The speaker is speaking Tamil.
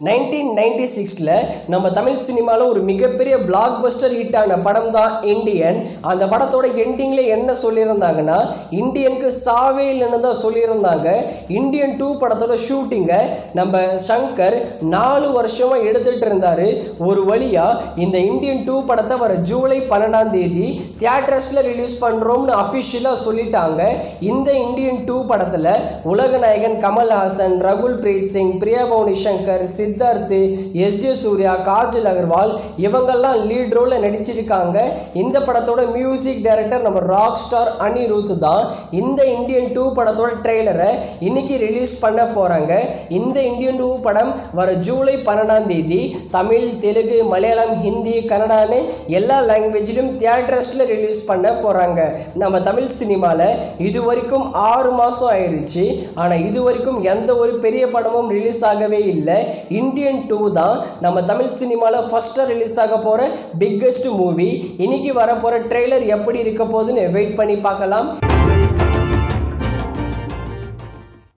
நைன்டீன் நைன்டி சிக்ஸில் நம்ம தமிழ் சினிமாவில் ஒரு மிகப்பெரிய பிளாக் பஸ்டர் ஹிட்டான படம் தான் இந்தியன் அந்த படத்தோட எண்டிங்கில் என்ன சொல்லியிருந்தாங்கன்னா இந்தியனுக்கு சாவே இல்லைன்னு தான் சொல்லியிருந்தாங்க இந்தியன் டூ படத்தோட ஷூட்டிங்கை நம்ம சங்கர் நாலு வருஷமாக எடுத்துகிட்டு இருந்தார் ஒரு வழியாக இந்த இந்தியன் டூ படத்தை வர ஜூலை பன்னெண்டாம் தேதி தியேட்டர்ஸில் ரிலீஸ் பண்ணுறோம்னு அஃபிஷியலாக சொல்லிட்டாங்க இந்த இந்தியன் டூ படத்தில் உலக நாயகன் கமல்ஹாசன் ரகுல் பிரீத் சிங் பிரியா பவானி சங்கர் சித்தார்த் எஸ் ஜே சூர்யா காஜல் அகர்வால் இவங்கெல்லாம் லீட் ரோலில் நடிச்சிருக்காங்க இந்த படத்தோட மியூசிக் டைரக்டர் நம்ம ராக் ஸ்டார் அனிருத் தான் இந்த இந்தியன் டூ படத்தோட ட்ரெய்லரை இன்னைக்கு ரிலீஸ் பண்ண போகிறாங்க இந்த இந்தியன் டூ படம் வர ஜூலை பன்னெண்டாம் தேதி தமிழ் தெலுங்கு மலையாளம் ஹிந்தி கன்னடான்னு எல்லா லாங்குவேஜிலும் தியேட்டர்ஸில் ரிலீஸ் பண்ண போகிறாங்க நம்ம தமிழ் சினிமாவில் இது வரைக்கும் ஆறு மாதம் ஆயிடுச்சு ஆனால் இது வரைக்கும் எந்த ஒரு பெரிய படமும் ரிலீஸ் ஆகவே இல்லை இந்தியன் டூ தான் நம்ம தமிழ் சினிமாவில் ஃபஸ்ட்டாக ரிலீஸ் ஆக போகிற பிக்கெஸ்ட் மூவி இன்னைக்கு வர போகிற ட்ரெய்லர் எப்படி இருக்க போகுதுன்னு வெயிட் பண்ணி பார்க்கலாம்